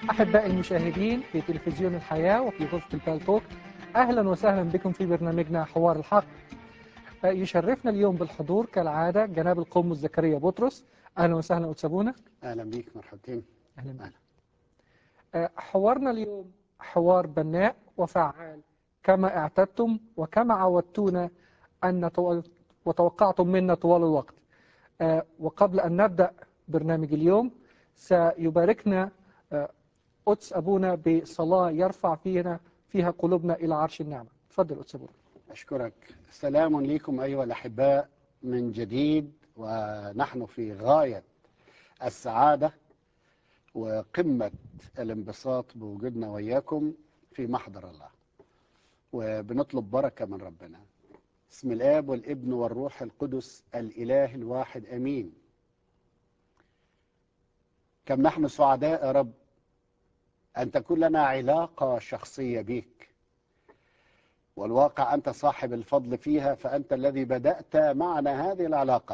أحبائي المشاهدين في تلفزيون الحياة وفي غرفة البالتوك أهلا وسهلا بكم في برنامجنا حوار الحق يشرفنا اليوم بالحضور كالعادة جناب القمص زكريا بطرس أهلا وسهلا أتسابونا اهلا بيك مرحبتين أهلا بك. أهلا. آه، حوارنا اليوم حوار بناء وفعال كما اعتدتم وكما عودتونا أن طوال وتوقعتم منا طوال الوقت آه، وقبل أن نبدأ برنامج اليوم سيباركنا آه، قدس أبونا بصلاة يرفع فينا فيها قلوبنا إلى عرش النعمة تفضل قدس أبونا اشكرك سلام لكم ايها الاحباء من جديد ونحن في غايه السعاده وقمه الانبساط بوجودنا وياكم في محضر الله وبنطلب بركه من ربنا بسم الاب والابن والروح القدس الاله الواحد امين كم نحن سعداء يا رب ان تكون لنا علاقه شخصيه بيك والواقع أنت صاحب الفضل فيها فأنت الذي بدأت معنا هذه العلاقة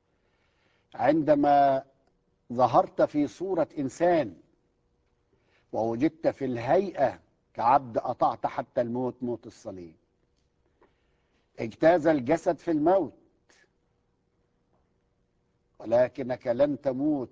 عندما ظهرت في صورة إنسان ووجدت في الهيئة كعبد أطعت حتى الموت موت الصليب اجتاز الجسد في الموت ولكنك لن تموت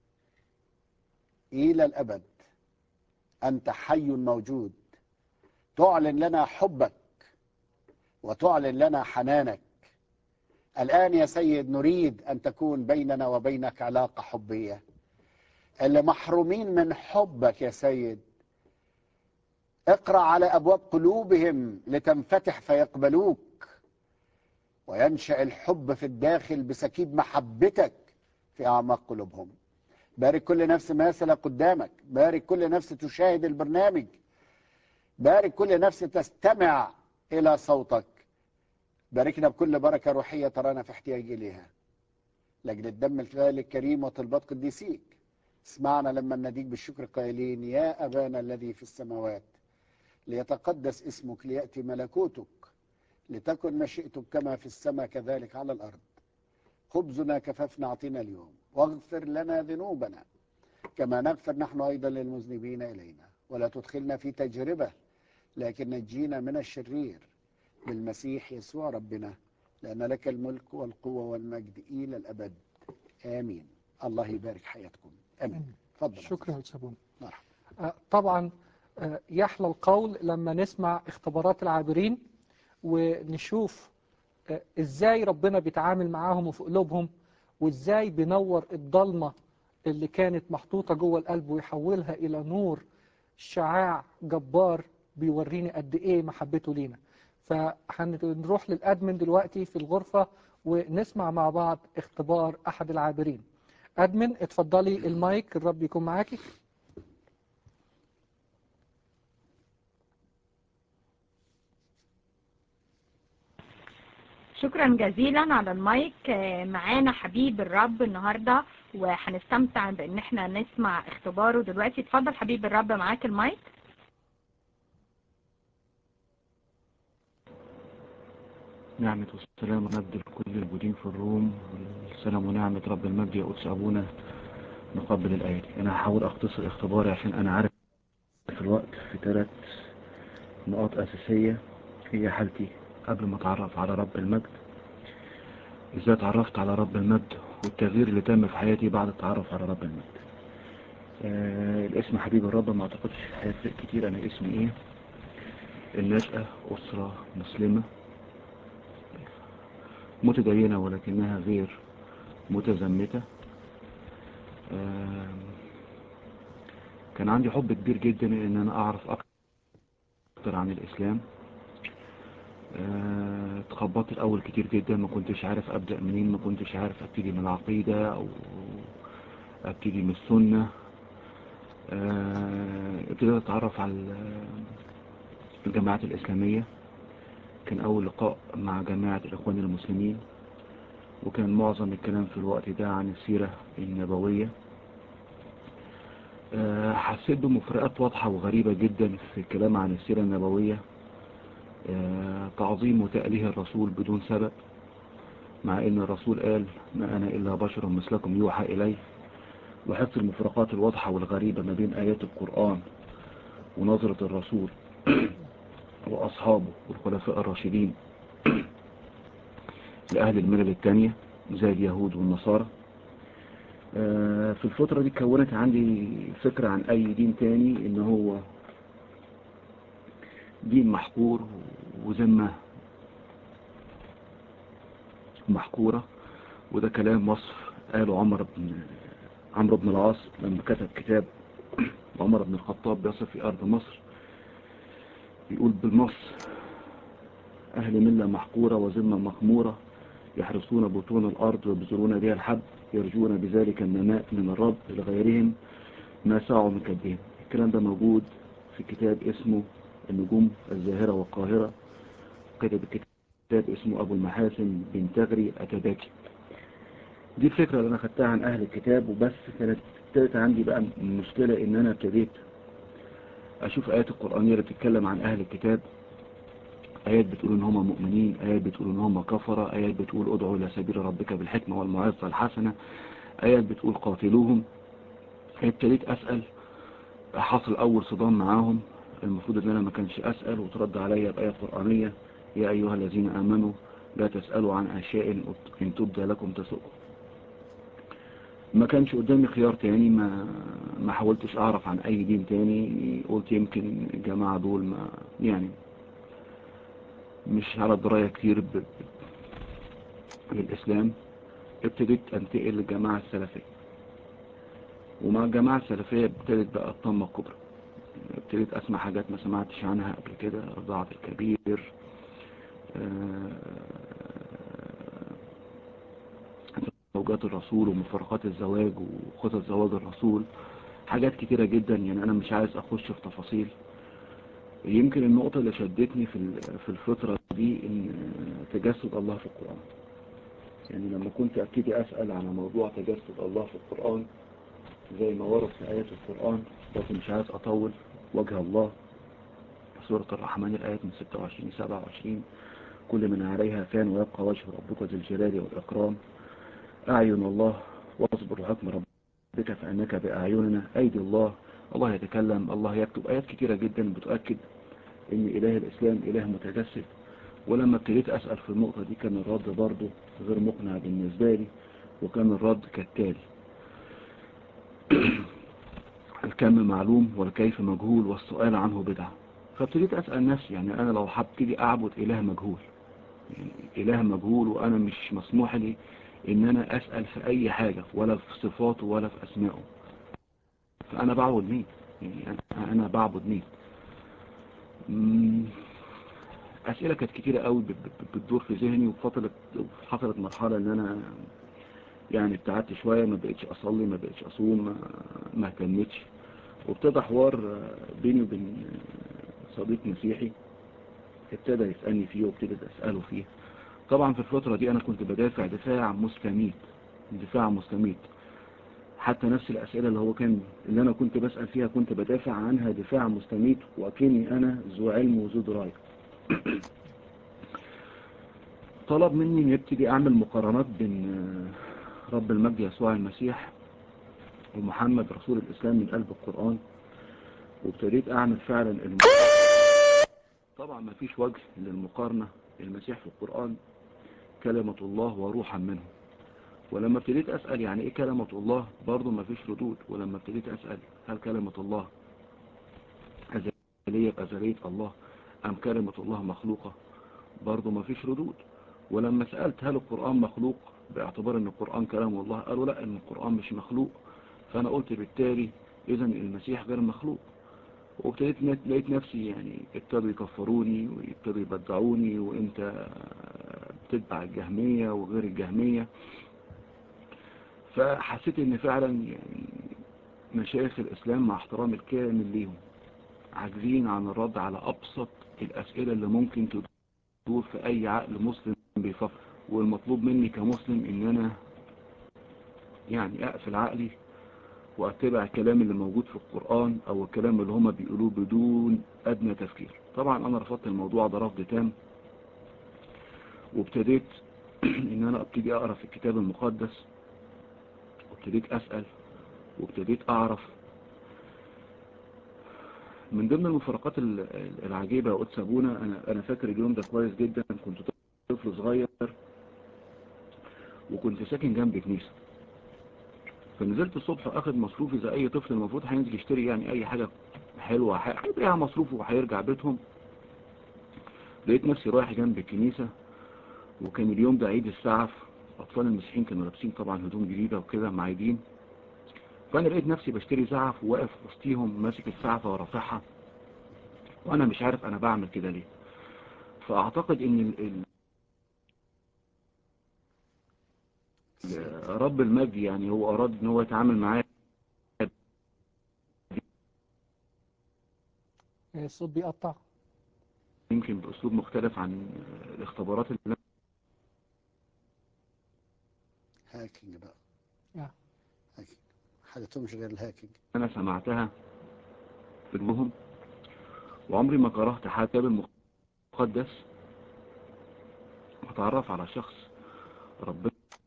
إلى الأبد أنت حي موجود تعلن لنا حبك وتعلن لنا حنانك الآن يا سيد نريد أن تكون بيننا وبينك علاقة حبية اللي محرومين من حبك يا سيد اقرأ على أبواب قلوبهم لتنفتح فيقبلوك وينشأ الحب في الداخل بسكيب محبتك في أعماق قلوبهم بارك كل نفس ماثلة قدامك بارك كل نفس تشاهد البرنامج بارك كل نفس تستمع إلى صوتك باركنا بكل بركة روحية ترانا في احتياج إليها لأجل الدم الغالي الكريم وطلبات قديسيك اسمعنا لما نديك بالشكر قائلين يا أبانا الذي في السماوات ليتقدس اسمك ليأتي ملكوتك لتكن مشيئتك كما في السماء كذلك على الأرض خبزنا كففنا أعطينا اليوم واغفر لنا ذنوبنا كما نغفر نحن أيضا للمذنبين إلينا ولا تدخلنا في تجربة لكن نجينا من الشرير بالمسيح يسوع ربنا لأن لك الملك والقوة والمجد إلى الأبد آمين الله يبارك حياتكم آمين تفضل شكرا قدس أبونا مرحبا آه، طبعا آه، يحلى القول لما نسمع اختبارات العابرين ونشوف آه، ازاي ربنا بيتعامل معاهم وفي قلوبهم وازاي بينور الضلمة اللي كانت محطوطة جوه القلب ويحولها إلى نور شعاع جبار بيوريني قد إيه محبته لينا فهنروح للأدمن دلوقتي في الغرفة ونسمع مع بعض اختبار أحد العابرين أدمن اتفضلي المايك الرب يكون معاكي شكرا جزيلا على المايك آه، معانا حبيب الرب النهاردة وهنستمتع بان احنا نسمع اختباره دلوقتي اتفضل حبيب الرب معاك المايك نعمة والسلام ونبدل كل الموجودين في الروم السلام ونعمة رب المجد يا قدس أبونا نقبل الآية أنا هحاول أختصر اختباري عشان أنا عارف في الوقت في ثلاث نقاط أساسية هي حالتي قبل ما أتعرف على رب المجد إزاي اتعرفت على رب المجد والتغيير اللي تم في حياتي بعد التعرف على رب المجد آه الاسم حبيب الرب ما أعتقدش هيفرق كتير أنا اسمي إيه النشأة أسرة مسلمة متدينة ولكنها غير متزمتة آم، كان عندي حب كبير جدا ان انا اعرف اكتر عن الاسلام آه، اتخبطت الاول كتير جدا ما كنتش عارف ابدأ منين ما كنتش عارف ابتدي من العقيدة او ابتدي من السنة آه، ابتديت اتعرف على ال- الجماعات الاسلامية كان أول لقاء مع جماعة الإخوان المسلمين وكان معظم الكلام في الوقت ده عن السيرة النبوية آه، حسيت بمفرقات واضحة وغريبة جدا في الكلام عن السيرة النبوية آه، تعظيم وتأليه الرسول بدون سبب مع ان الرسول قال ما انا الا بشر مثلكم يوحى الي لاحظت المفارقات الواضحة والغريبة ما بين آيات القرآن ونظرة الرسول وأصحابه والخلفاء الراشدين لأهل الملل الثانية زي اليهود والنصارى آه، في الفترة دي كونت عندي فكرة عن أي دين تاني إن هو دين محقور وذمة محقورة وده كلام وصف قاله عمر بن عمرو بن العاص لما كتب كتاب عمر بن الخطاب بيصف في أرض مصر يقول بالنص أهل ملة محقورة وذمة مخمورة يحرسون بطون الأرض ويبذرون بها الحب يرجون بذلك النماء من الرب لغيرهم ما سعوا من كبهم الكلام ده موجود في كتاب اسمه النجوم الزاهرة والقاهرة كتب كتاب اسمه أبو المحاسن بن تغري أتباكي دي الفكرة اللي أنا خدتها عن أهل الكتاب وبس كانت ابتدت عندي بقى المشكلة إن أنا ابتديت أشوف آيات القرآنية اللي بتتكلم عن أهل الكتاب آيات بتقول إن هم مؤمنين آيات بتقول إن هم كفرة آيات بتقول ادعوا إلى سبيل ربك بالحكمة والموعظة الحسنة آيات بتقول قاتلوهم ابتديت أسأل حصل أول صدام معاهم المفروض إن أنا ما كانش أسأل وترد عليا بآية قرآنية يا أيها الذين آمنوا لا تسألوا عن أشياء إن تبدى لكم تسؤكم ما كانش قدامي خيار تاني ما ما حاولتش أعرف عن أي دين تاني قلت يمكن الجماعة دول ما يعني مش على دراية كتير ب... ب- بالإسلام ابتديت أنتقل للجماعة السلفية ومع الجماعة السلفية ابتدت بقى الطمة الكبرى ابتديت أسمع حاجات ما سمعتش عنها قبل كده رضاعة الكبير آه، زوجات الرسول ومفارقات الزواج وخطط زواج الرسول حاجات كتيرة جدا يعني أنا مش عايز أخش في تفاصيل يمكن النقطة اللي شدتني في ال- في الفترة دي إن تجسد الله في القرآن يعني لما كنت أبتدي أسأل عن موضوع تجسد الله في القرآن زي ما ورد في آيات القرآن بس مش عايز أطول وجه الله سورة الرحمن الآيات من 26 ل 27 كل من عليها فان ويبقى وجه ربك ذي الجلال والإكرام أعين الله واصبر لحكم ربك فأنك بأعيننا أيدي الله الله يتكلم الله يكتب آيات كتيرة جدا بتؤكد إن إله الإسلام إله متجسد ولما ابتديت أسأل في النقطة دي كان الرد برضه غير مقنع بالنسبة لي وكان الرد كالتالي الكم معلوم والكيف مجهول والسؤال عنه بدعة فابتديت أسأل نفسي يعني أنا لو هبتدي أعبد إله مجهول يعني إله مجهول وأنا مش مسموح لي إن أنا أسأل في أي حاجة ولا في صفاته ولا في أسمائه فأنا بعبد مين يعني أنا- أنا بعبد مين مم، أسئلة كانت كتيرة قوي بت- بت- بتدور في ذهني وفترة حصلت مرحلة إن أنا يعني ابتعدت شوية ما بقتش أصلي ما بقتش أصوم ما- ما اهتمتش وابتدى حوار آه، بيني وبين آه، صديق مسيحي ابتدى يسألني فيه وابتديت أسأله فيه طبعا في الفترة دي أنا كنت بدافع دفاع مستميت دفاع مستميت حتى نفس الأسئلة اللي هو كان اللي أنا كنت بسأل فيها كنت بدافع عنها دفاع مستميت وأكني أنا ذو علم وذو دراية طلب مني إني ابتدي أعمل مقارنات بين آه، رب المجد يسوع المسيح ومحمد رسول الإسلام من قلب القرآن وابتديت أعمل فعلا الم... طبعا ما فيش وجه للمقارنة المسيح في القرآن كلمة الله وروحا منه ولما ابتديت أسأل يعني إيه كلمة الله برضو ما فيش ردود ولما ابتديت أسأل هل كلمة الله أزلية بأزلية الله أم كلمة الله مخلوقة برضو ما فيش ردود ولما سألت هل القرآن مخلوق باعتبار أن القرآن كلام الله قالوا لا أن القرآن مش مخلوق فأنا قلت بالتالي إذا المسيح غير مخلوق وابتديت نت- لقيت نفسي يعني ابتدوا يكفروني ويبتدوا يبدعوني وانت بتتبع الجهمية وغير الجهمية فحسيت ان فعلا يعني مشايخ الاسلام مع احترام الكامل ليهم عاجزين عن الرد على ابسط الاسئلة اللي ممكن تدور في اي عقل مسلم بيفكر والمطلوب مني كمسلم ان انا يعني اقفل عقلي واتبع الكلام اللي موجود في القرآن او الكلام اللي هما بيقولوه بدون ادنى تفكير طبعا انا رفضت الموضوع ده رفض تام وابتديت ان انا ابتدي اقرا في الكتاب المقدس وابتديت اسأل وابتديت اعرف من ضمن المفارقات ال- ال- العجيبة يا قدس ابونا انا انا فاكر اليوم ده كويس جدا كنت طفل صغير وكنت ساكن جنب كنيسة فنزلت الصبح اخد مصروفي زي اي طفل المفروض هينزل يشتري يعني اي حاجة حلوة ح- هيبيع مصروفه وهيرجع بيتهم لقيت نفسي رايح جنب الكنيسة وكان اليوم ده عيد السعف اطفال المسيحيين كانوا لابسين طبعا هدوم جديدة وكده معيدين فانا لقيت نفسي بشتري زعف وواقف وسطيهم ماسك الزعفة ورافعها وانا مش عارف انا بعمل كده ليه فاعتقد ان ال... ال... ال- رب المجد يعني هو اراد ان هو يتعامل معايا آه، الصوت بيقطع يمكن باسلوب مختلف عن الاختبارات اللي هاكينج بقى آه. هاكينج حدثهمش غير الهاكينج انا سمعتها في دمهم وعمري ما كرهت حد كتاب المقدس واتعرف على شخص ربنا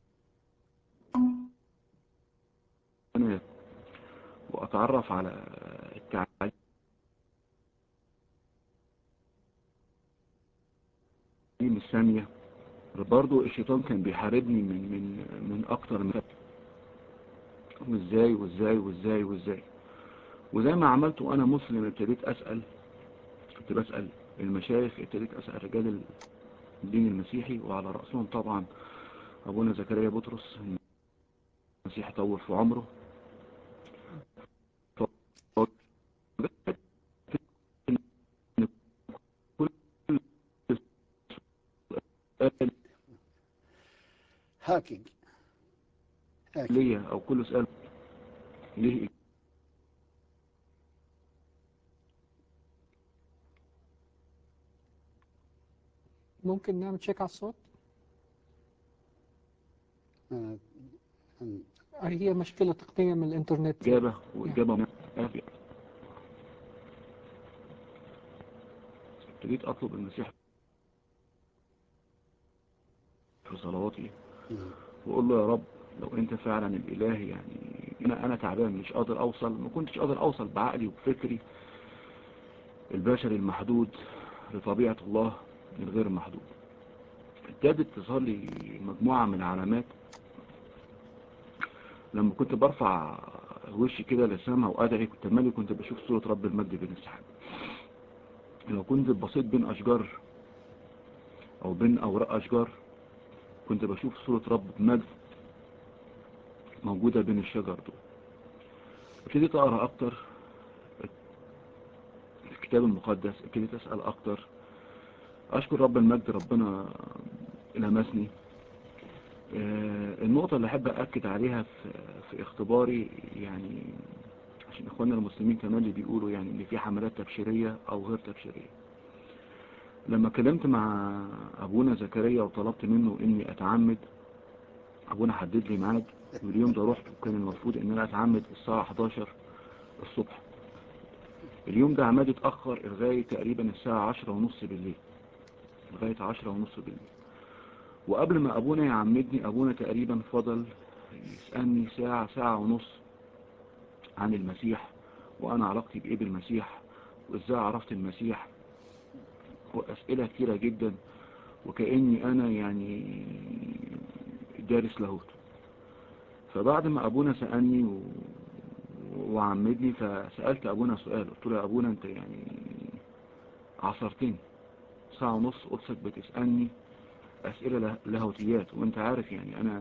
واتعرف على التعليم الثانية برضو الشيطان كان بيحاربني من من من اكتر من وازاي وازاي وازاي وازاي وزي ما عملت وانا مسلم ابتديت اسأل كنت بسأل المشايخ ابتديت اسأل رجال الدين المسيحي وعلى رأسهم طبعا ابونا زكريا بطرس المسيح طول في عمره هاكينج هاكينج ليا او كل سؤال ليه ممكن نعمل تشيك على الصوت آه، آه، هي مشكلة تقنية من الإنترنت اجابة واجابة من أبي ابتديت اطلب المسيح في صلواتي مم. واقول له يا رب لو انت فعلا الاله يعني انا انا تعبان مش قادر اوصل ما كنتش قادر اوصل بعقلي وبفكري البشري المحدود لطبيعة الله الغير محدود ابتدت تظهر لي مجموعة من العلامات لما كنت برفع وشي كده للسماء وادعي كنت مالي كنت بشوف صورة رب المجد بين السحاب لو كنت بسيط بين اشجار او بين اوراق اشجار كنت بشوف صورة رب مجد موجودة بين الشجر دول ابتديت اقرا اكتر الكتاب المقدس ابتديت اسال اكتر اشكر رب المجد ربنا لمسني آه، النقطة اللي احب اكد عليها في, في اختباري يعني عشان اخواننا المسلمين كمان اللي بيقولوا يعني ان في حملات تبشيرية او غير تبشيرية لما كلمت مع ابونا زكريا وطلبت منه اني اتعمد ابونا حدد لي ميعاد واليوم ده رحت وكان المفروض ان انا اتعمد الساعة 11 الصبح اليوم ده عماد اتأخر لغاية تقريبا الساعة عشرة ونص بالليل لغاية عشرة ونص بالليل وقبل ما ابونا يعمدني ابونا تقريبا فضل يسألني ساعة ساعة ونص عن المسيح وانا علاقتي بايه بالمسيح وازاي عرفت المسيح واسئلة كتيرة جدا وكأني انا يعني دارس لاهوت فبعد ما ابونا سألني و... وعمدني فسألت ابونا سؤال قلت له يا ابونا انت يعني عصرتني ساعة ونص قدسك بتسألني اسئلة له- لاهوتيات وانت عارف يعني انا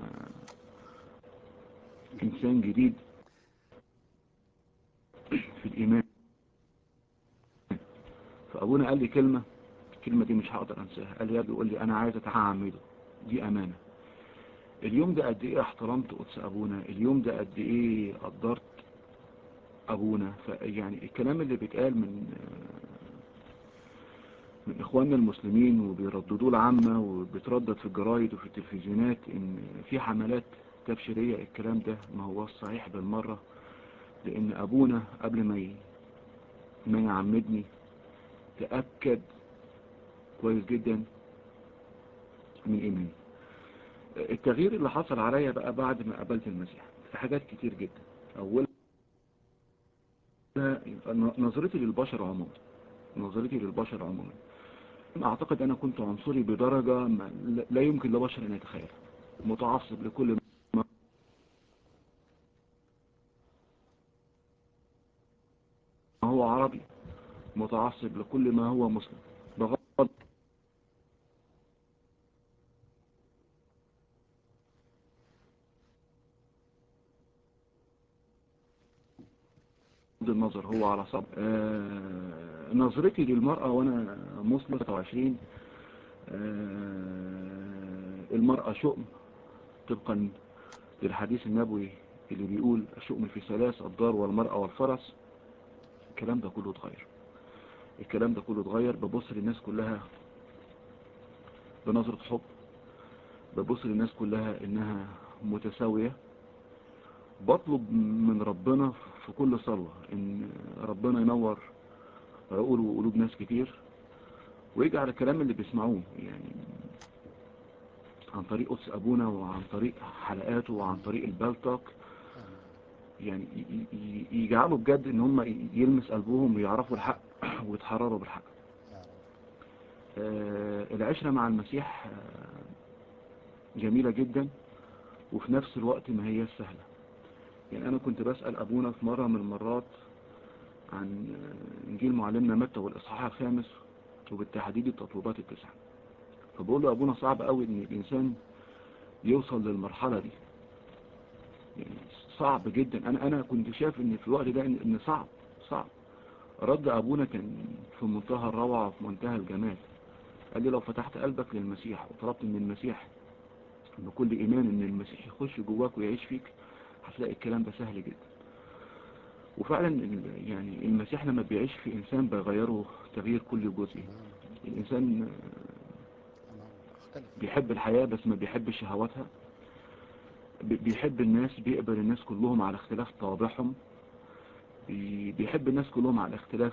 انسان جديد في الايمان فابونا قال لي كلمة الكلمة دي مش هقدر انساها قال لي يا ابني قول لي انا عايز اتعمده دي امانة اليوم ده قد ايه احترمت قدس ابونا اليوم ده قد ايه قدرت ابونا فيعني الكلام اللي بيتقال من من اخواننا المسلمين وبيرددوه العامة وبيتردد في الجرايد وفي التلفزيونات ان في حملات تبشيرية الكلام ده ما هو صحيح بالمرة لان ابونا قبل ما ي... ما يعمدني تأكد كويس جدا من ايماني التغيير اللي حصل عليا بقى بعد ما قابلت المسيح في حاجات كتير جدا اول لا نظرتي للبشر عموما نظرتي للبشر عموما اعتقد انا كنت عنصري بدرجة ما لا يمكن لبشر ان يتخيل متعصب لكل ما هو عربي متعصب لكل ما هو مسلم بغض النظر هو على صب آه نظرتي للمرأة وانا مسلم 23 آه المرأة شؤم طبقا للحديث النبوي اللي بيقول الشؤم في ثلاث الدار والمرأة والفرس الكلام ده كله اتغير الكلام ده كله اتغير ببص للناس كلها بنظرة حب ببص للناس كلها انها متساوية بطلب من ربنا في كل صلوة ان ربنا ينور عقول وقلوب ناس كتير ويجعل الكلام اللي بيسمعوه يعني عن طريق قدس ابونا وعن طريق حلقاته وعن طريق البلتك يعني يجعلوا بجد ان هم يلمس قلبهم ويعرفوا الحق ويتحرروا بالحق آه العشرة مع المسيح آه جميلة جدا وفي نفس الوقت ما هي سهلة يعني انا كنت بسأل ابونا في مرة من المرات عن انجيل معلمنا متى والاصحاح الخامس وبالتحديد التطلبات التسعة فبقول له ابونا صعب قوي ان الانسان يوصل للمرحلة دي يعني صعب جدا انا انا كنت شايف ان في الوقت ده ان صعب صعب رد ابونا كان في منتهى الروعة وفي منتهى الجمال قال لي لو فتحت قلبك للمسيح وطلبت من المسيح بكل ايمان ان المسيح يخش جواك ويعيش فيك هتلاقي الكلام ده سهل جدا وفعلا يعني المسيح لما بيعيش في انسان بيغيره تغيير كل جزئي الانسان بيحب الحياة بس ما بيحبش شهواتها بيحب الناس بيقبل الناس كلهم على اختلاف طوابعهم بيحب الناس كلهم على اختلاف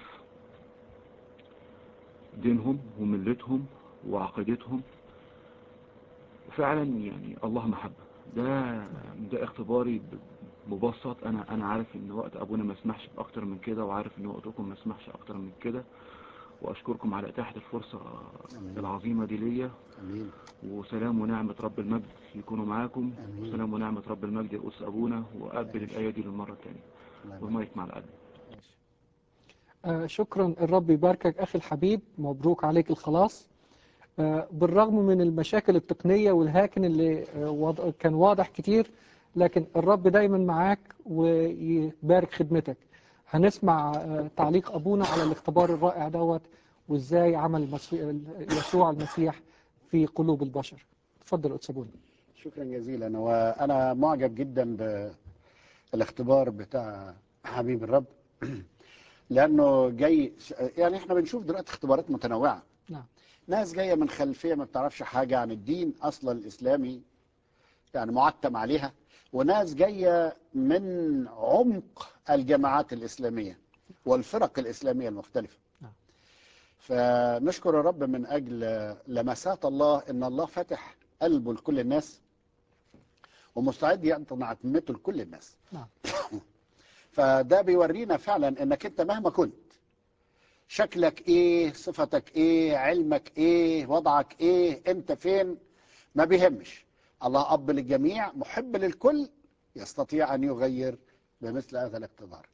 دينهم وملتهم وعقيدتهم فعلا يعني الله محبة ده ده اختباري مبسط انا انا عارف ان وقت ابونا ما يسمحش باكتر من كده وعارف ان وقتكم ما يسمحش اكتر من كده واشكركم على اتاحه الفرصه أمين. العظيمه دي ليا وسلام ونعمه رب المجد يكونوا معاكم أمين. وسلام ونعمه رب المجد يقص ابونا وقبل الايه دي للمره الثانيه والمايك مع القلب آه شكرا الرب يباركك اخي الحبيب مبروك عليك الخلاص آه بالرغم من المشاكل التقنيه والهاكن اللي آه كان واضح كتير لكن الرب دايما معاك ويبارك خدمتك هنسمع تعليق أبونا على الاختبار الرائع دوت وإزاي عمل يسوع المسيح في قلوب البشر تفضل أتسابونا شكرا جزيلا وأنا معجب جدا بالاختبار بتاع حبيب الرب لأنه جاي يعني احنا بنشوف دلوقتي اختبارات متنوعة نعم ناس جاية من خلفية ما بتعرفش حاجة عن الدين أصلا الإسلامي يعني معتم عليها وناس جاية من عمق الجماعات الإسلامية والفرق الإسلامية المختلفة نعم. فنشكر الرب من أجل لمسات الله إن الله فتح قلبه لكل الناس ومستعد يعطي عتمته لكل الناس نعم. فده بيورينا فعلا إنك أنت مهما كنت شكلك إيه صفتك إيه علمك إيه وضعك إيه أنت فين ما بيهمش الله أب للجميع محب للكل يستطيع أن يغير بمثل هذا الاقتدار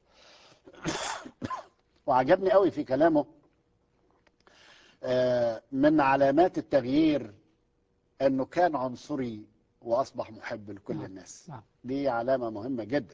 وعجبني قوي في كلامه من علامات التغيير أنه كان عنصري وأصبح محب لكل نعم. الناس نعم. دي علامة مهمة جدا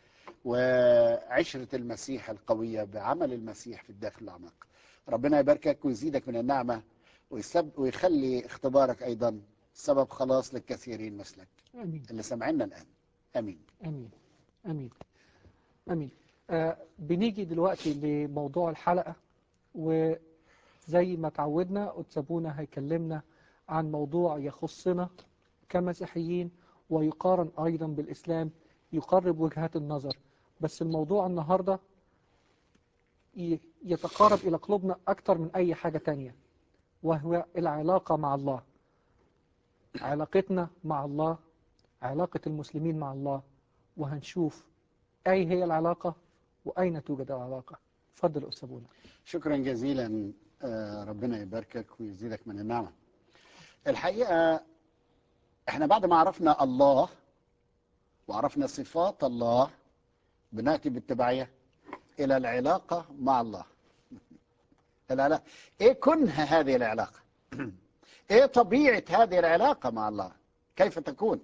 وعشرة المسيح القوية بعمل المسيح في الداخل الأعماق ربنا يباركك ويزيدك من النعمة ويسب ويخلي اختبارك أيضا سبب خلاص للكثيرين مثلك أمين اللي سمعنا الآن أمين أمين أمين أمين آه بنيجي دلوقتي لموضوع الحلقة وزي ما تعودنا أتسابونا هيكلمنا عن موضوع يخصنا كمسيحيين ويقارن أيضا بالإسلام يقرب وجهات النظر بس الموضوع النهاردة ي- يتقارب إلى قلوبنا أكتر من أي حاجة تانية وهو العلاقة مع الله علاقتنا مع الله علاقة المسلمين مع الله وهنشوف أي هي العلاقة وأين توجد العلاقة اتفضل أستاذ بونا شكرا جزيلا آه، ربنا يباركك ويزيدك من النعمة الحقيقة احنا بعد ما عرفنا الله وعرفنا صفات الله بنأتي بالتبعية إلى العلاقة مع الله العلاقة إيه كنه هذه العلاقة إيه طبيعة هذه العلاقة مع الله كيف تكون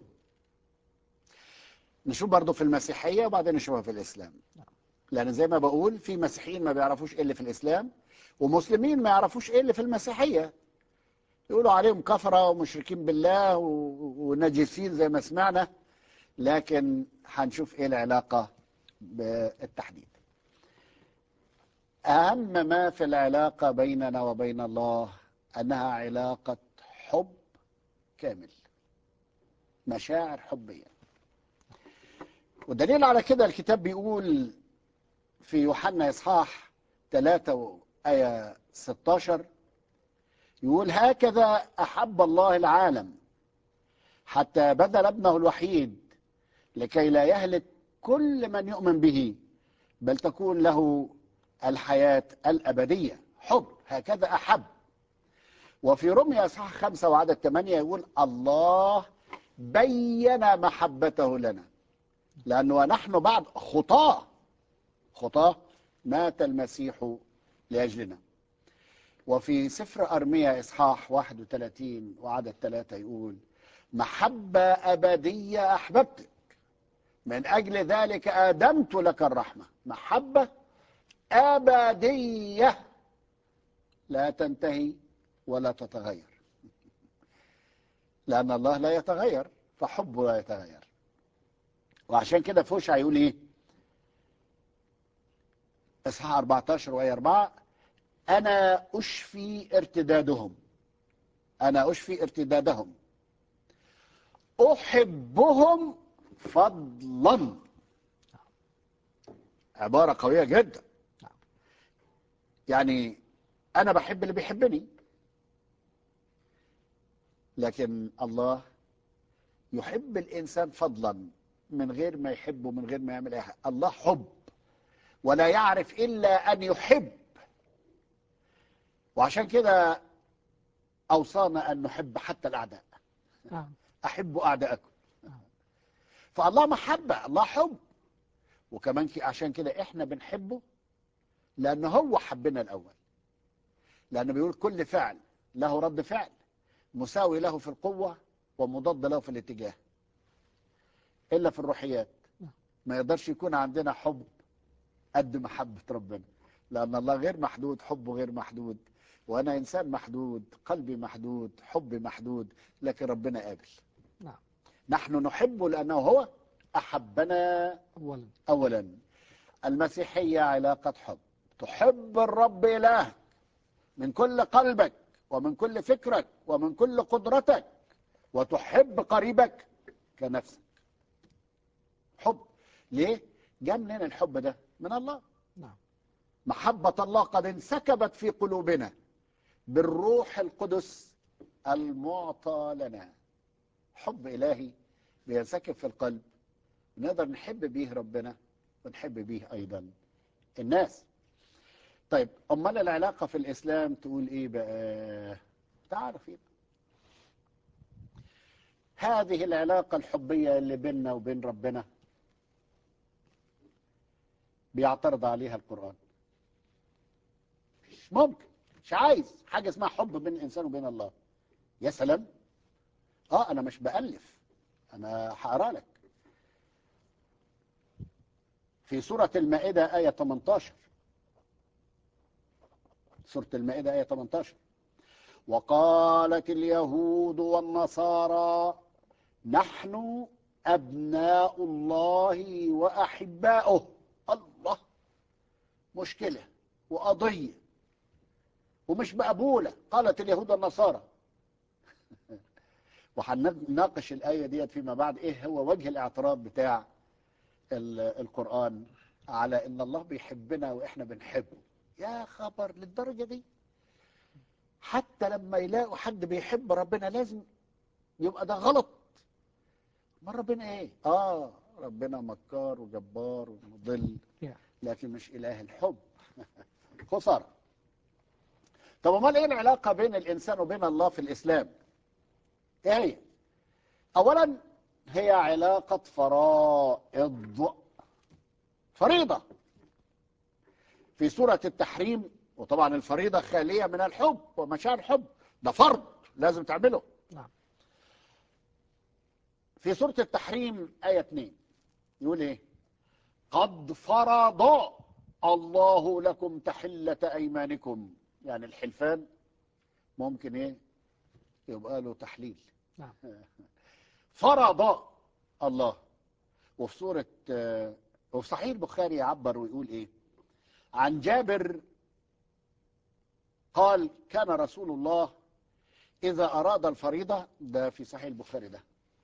نشوف برضو في المسيحية وبعدين نشوفها في الإسلام لأن زي ما بقول في مسيحيين ما بيعرفوش إيه اللي في الإسلام ومسلمين ما يعرفوش إيه اللي في المسيحية يقولوا عليهم كفرة ومشركين بالله و- ونجسين زي ما سمعنا لكن هنشوف إيه العلاقة بالتحديد أهم ما في العلاقة بيننا وبين الله أنها علاقة حب كامل مشاعر حبية والدليل على كده الكتاب بيقول في يوحنا إصحاح 3 آية 16 يقول هكذا أحب الله العالم حتى بذل ابنه الوحيد لكي لا يهلك كل من يؤمن به بل تكون له الحياة الأبدية حب هكذا أحب وفي رمي أصحاح خمسة وعدد ثمانية يقول الله بين محبته لنا لأنه ونحن بعد خطاه خطاه مات المسيح لأجلنا وفي سفر أرميا إصحاح 31 وعدد ثلاثة يقول محبة أبدية أحببتك من أجل ذلك آدمت لك الرحمة محبة أبدية لا تنتهي ولا تتغير لأن الله لا يتغير فحبه لا يتغير وعشان كده فوش هيقول إيه إصحاح 14 وآية 4 أنا أشفي ارتدادهم أنا أشفي ارتدادهم أحبهم فضلا عبارة قوية جدا يعني أنا بحب اللي بيحبني لكن الله يحب الإنسان فضلا من غير ما يحبه من غير ما يعمل أي حاجة الله حب ولا يعرف إلا أن يحب وعشان كده أوصانا أن نحب حتى الأعداء نعم أحبوا أعداءكم فالله محبة الله حب وكمان كي- عشان كده إحنا بنحبه لأن هو حبنا الأول لأنه بيقول كل فعل له رد فعل مساوي له في القوة ومضاد له في الاتجاه إلا في الروحيات ما يقدرش يكون عندنا حب قد محبة ربنا لأن الله غير محدود حبه غير محدود وأنا إنسان محدود قلبي محدود حبي محدود لكن ربنا قابل نعم نحن نحبه لأنه هو أحبنا أولا أولا المسيحية علاقة حب تحب الرب إلهك من كل قلبك ومن كل فكرك ومن كل قدرتك وتحب قريبك كنفسك حب ليه؟ جاء منين الحب ده؟ من الله نعم محبة الله قد انسكبت في قلوبنا بالروح القدس المعطى لنا حب إلهي بينسكب في القلب نقدر نحب بيه ربنا ونحب بيه أيضا الناس طيب أمال العلاقة في الإسلام تقول إيه بقى تعرف إيه هذه العلاقة الحبية اللي بيننا وبين ربنا بيعترض عليها القرآن مش ممكن مش عايز حاجة اسمها حب بين الإنسان وبين الله يا سلام اه انا مش بألف انا هقرا لك في سورة المائدة آية 18 سورة المائدة آية 18 وقالت اليهود والنصارى نحن أبناء الله وأحباؤه الله مشكلة وقضية ومش مقبولة قالت اليهود والنصارى وهنناقش الآية ديت فيما بعد إيه هو وجه الاعتراض بتاع ال- القرآن على إن الله بيحبنا وإحنا بنحبه يا خبر للدرجة دي حتى لما يلاقوا حد بيحب ربنا لازم يبقى ده غلط ما ربنا ايه اه ربنا مكار وجبار ومضل Yeah. لكن مش إله الحب خسارة طب امال ايه العلاقة بين الإنسان وبين الله في الإسلام ايه هي أولا هي علاقة فرائض فريضة في سورة التحريم وطبعا الفريضة خالية من الحب ومشاعر الحب ده فرض لازم تعمله نعم. في سورة التحريم آية 2 يقول ايه قد فرض الله لكم تحلة أيمانكم يعني الحلفان ممكن ايه يبقى له تحليل نعم. فرض الله وفي سورة آه، وفي صحيح البخاري يعبر ويقول ايه عن جابر قال كان رسول الله إذا أراد الفريضة ده في صحيح البخاري ده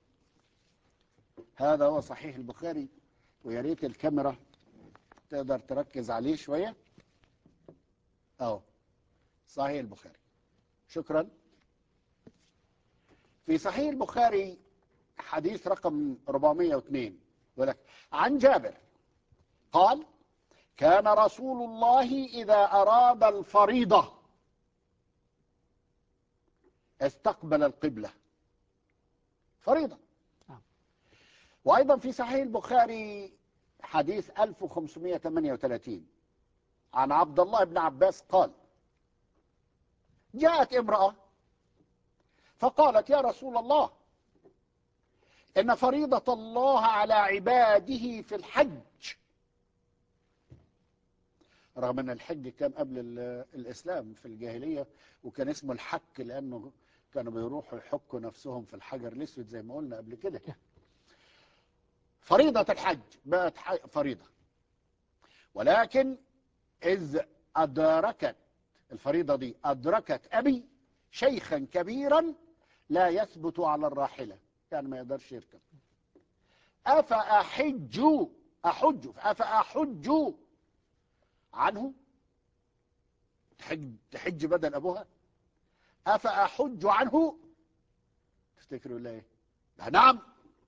هذا هو صحيح البخاري ويا ريت الكاميرا تقدر تركز عليه شوية أهو صحيح البخاري شكرا في صحيح البخاري حديث رقم 402 يقول لك عن جابر قال كان رسول الله إذا أراد الفريضة استقبل القبلة فريضة نعم. وأيضا في صحيح البخاري حديث 1538 عن عبد الله بن عباس قال جاءت امرأة فقالت يا رسول الله إن فريضة الله على عباده في الحج رغم ان الحج كان قبل ال- الاسلام في الجاهليه وكان اسمه الحك لانه كانوا بيروحوا يحكوا نفسهم في الحجر الاسود زي ما قلنا قبل كده فريضه الحج بقت ح- فريضه ولكن اذ ادركت الفريضه دي ادركت ابي شيخا كبيرا لا يثبت على الراحله يعني ما يقدرش يركب افاحج احج افاحج عنه تحج, تحج بدل أبوها أفأحج عنه تفتكروا لا إيه لا نعم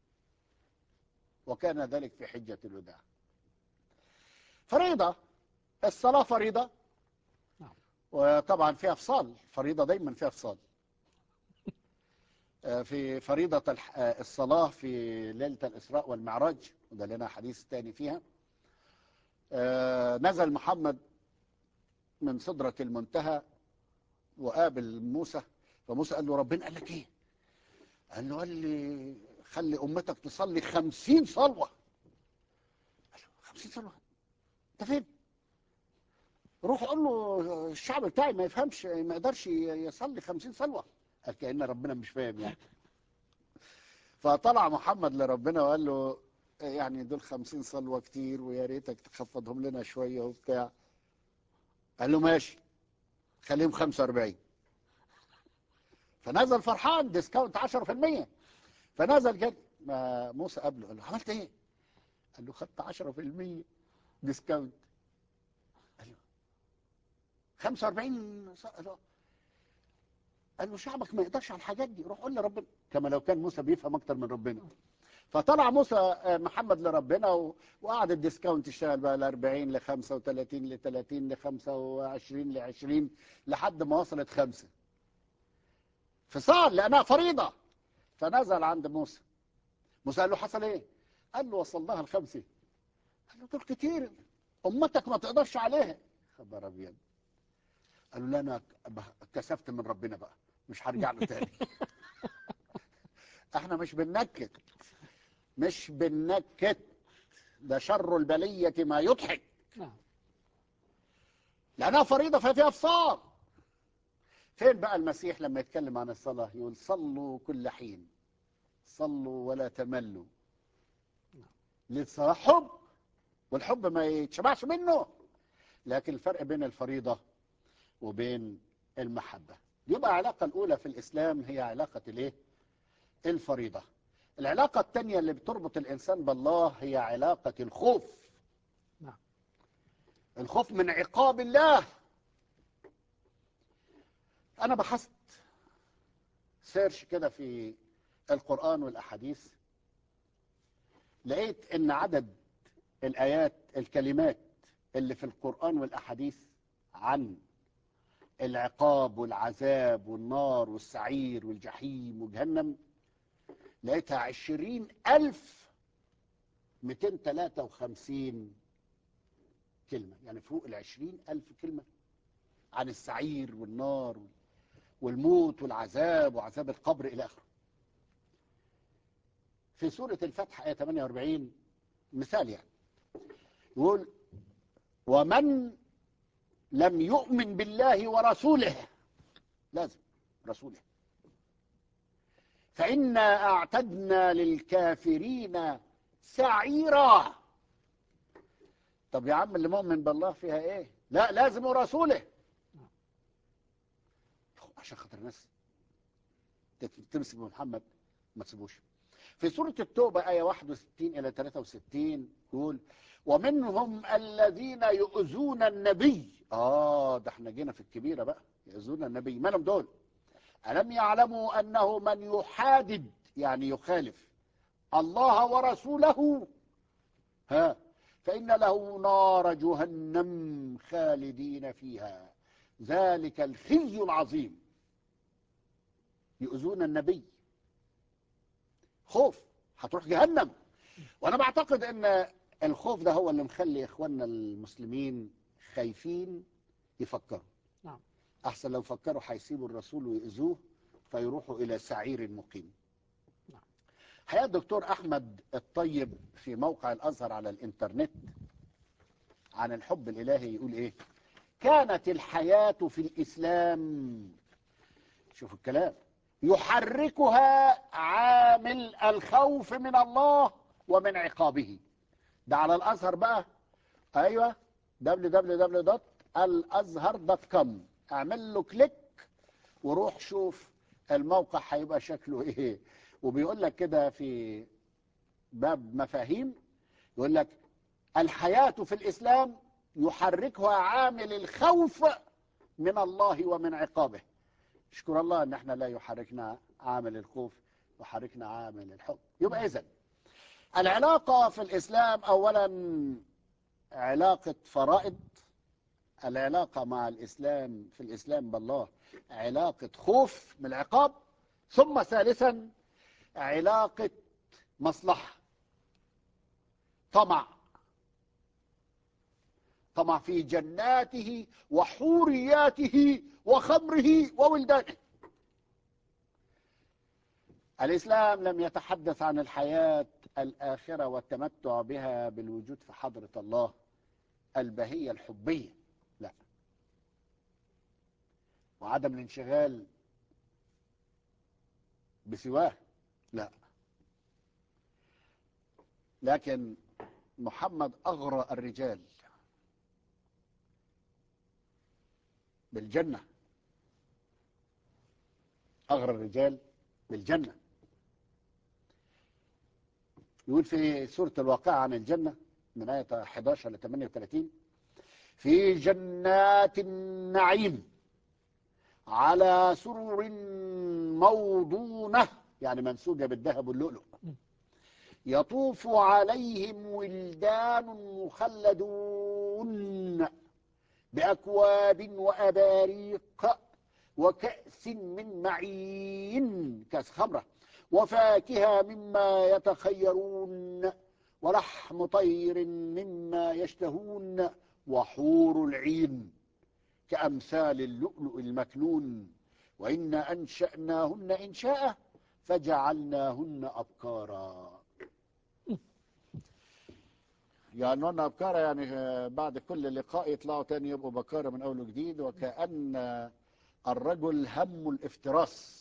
وكان ذلك في حجة الوداع فريضة الصلاة فريضة نعم. وطبعا فيها افصال فريضة دايما فيها افصال آه، في فريضة الح- آه، الصلاة في ليلة الإسراء والمعراج وده لنا حديث تاني فيها آه، نزل محمد من سدرة المنتهى وقابل موسى فموسى قال له ربنا قال لك ايه قال له قال لي خلي امتك تصلي خمسين صلوة قال له خمسين صلوة انت فين روح قول له الشعب بتاعي ما يفهمش ما يقدرش يصلي خمسين صلوة قال كأن ربنا مش فاهم يعني فطلع محمد لربنا وقال له يعني دول خمسين صلوة كتير ويا ريتك تخفضهم لنا شوية وبتاع قال له ماشي خليهم 45 فنزل فرحان ديسكاونت 10% فنزل جد ما موسى قبله قال له عملت ايه؟ قال له خدت 10% ديسكاونت قال له 45 ص- قال له قال له شعبك ما يقدرش على الحاجات دي روح قول لربنا كما لو كان موسى بيفهم اكتر من ربنا فطلع موسى آه، محمد لربنا و- وقعد الديسكاونت يشتغل بقى ل 40 ل 35 ل 30 ل 25 ل 20 لحد ما وصلت خمسه فصار لانها فريضه فنزل عند موسى موسى قال له حصل ايه؟ قال له وصلناها الخمسه قال له دول كتير امتك ما تقدرش عليها خبر ابيض قال له لا انا كسفت من ربنا بقى مش هرجع له تاني احنا مش بننكت مش بننكت ده شر البلية ما يضحك نعم لأنها فريضة ففيها افصال فين بقى المسيح لما يتكلم عن الصلاة يقول صلوا كل حين صلوا ولا تملوا للصلاة حب والحب ما يتشبعش منه لكن الفرق بين الفريضة وبين المحبة يبقى العلاقة الأولى في الإسلام هي علاقة الإيه؟ الفريضة العلاقة الثانية اللي بتربط الإنسان بالله هي علاقة الخوف نعم. الخوف من عقاب الله أنا بحثت سيرش كده في القرآن والأحاديث لقيت إن عدد الآيات الكلمات اللي في القرآن والأحاديث عن العقاب والعذاب والنار والسعير والجحيم وجهنم لقيتها عشرين ألف ميتين تلاتة وخمسين كلمة يعني فوق العشرين ألف كلمة عن السعير والنار والموت والعذاب وعذاب القبر إلى آخره في سورة الفتح آية 48 مثال يعني يقول ومن لم يؤمن بالله ورسوله لازم رسوله فإنا أعتدنا للكافرين سعيرا طب يا عم اللي مؤمن بالله فيها ايه لا لازم ورسوله عشان خاطر الناس تمسك بمحمد ما تسيبوش في سورة التوبة آية 61 إلى 63 يقول ومنهم الذين يؤذون النبي آه ده احنا جينا في الكبيرة بقى يؤذون النبي مالهم دول ألم يعلموا أنه من يحادد يعني يخالف الله ورسوله ها فإن له نار جهنم خالدين فيها ذلك الخزي العظيم يؤذون النبي خوف هتروح جهنم وانا بعتقد ان الخوف ده هو اللي مخلي اخواننا المسلمين خايفين يفكروا نعم. احسن لو فكروا هيسيبوا الرسول ويؤذوه فيروحوا الى سعير مقيم نعم. حقيقة الدكتور احمد الطيب في موقع الازهر على الانترنت عن الحب الالهي يقول ايه كانت الحياة في الاسلام شوف الكلام يحركها عامل الخوف من الله ومن عقابه ده على الازهر بقى ايوه www.الازهر.com اعمل له كليك وروح شوف الموقع هيبقى شكله ايه وبيقول لك كده في باب مفاهيم يقول لك الحياة في الإسلام يحركها عامل الخوف من الله ومن عقابه اشكر الله ان احنا لا يحركنا عامل الخوف يحركنا عامل الحب يبقى اذا العلاقة في الإسلام أولا علاقة فرائض العلاقة مع الإسلام في الإسلام بالله علاقة خوف من العقاب ثم ثالثا علاقة مصلحة طمع طمع في جناته وحورياته وخمره وولدانه الإسلام لم يتحدث عن الحياة الآخرة والتمتع بها بالوجود في حضرة الله البهية الحبية لا وعدم الانشغال بسواه لا لكن محمد أغرى الرجال بالجنة أغرى الرجال بالجنة يقول في سورة الواقعة عن الجنة من آية 11 ل 38 في جنات النعيم على سرر موضونة يعني منسوجة بالذهب واللؤلؤ يطوف عليهم ولدان مخلدون بأكواب وأباريق وكأس من معين كأس خمرة وفاكهة مما يتخيرون ولحم طير مما يشتهون وحور العين كأمثال اللؤلؤ المكنون وإنا أنشأناهن إنشاء فجعلناهن أبكارا يعني هن أبكارا يعني بعد كل لقاء يطلعوا تاني يبقوا بكارة من أول وجديد وكأن الرجل هم الافتراس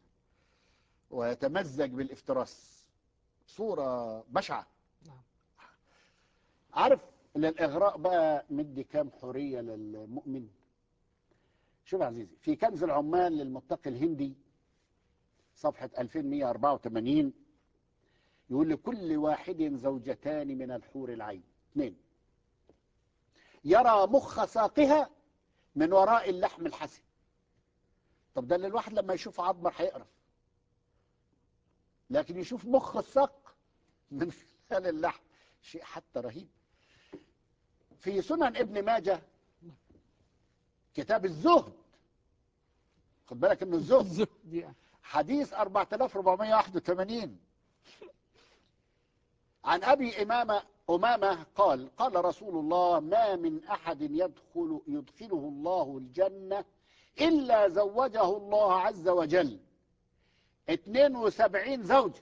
ويتمزج بالافتراس صورة بشعة نعم. عارف ان الاغراء بقى مدي كام حرية للمؤمن شوف يا عزيزي في كنز العمال للمتقي الهندي صفحة 2184 يقول لكل واحد زوجتان من الحور العين اثنين يرى مخ ساقها من وراء اللحم الحسن طب ده اللي الواحد لما يشوف عظمر هيقرف لكن يشوف مخ الساق من خلال اللحم شيء حتى رهيب في سنن ابن ماجه كتاب الزهد خد بالك انه الزهد الزهد يعني. حديث 4481 عن أبي إمامة أمامة قال قال رسول الله ما من أحد يدخل يدخله الله الجنة إلا زوجه الله عز وجل 72 زوجة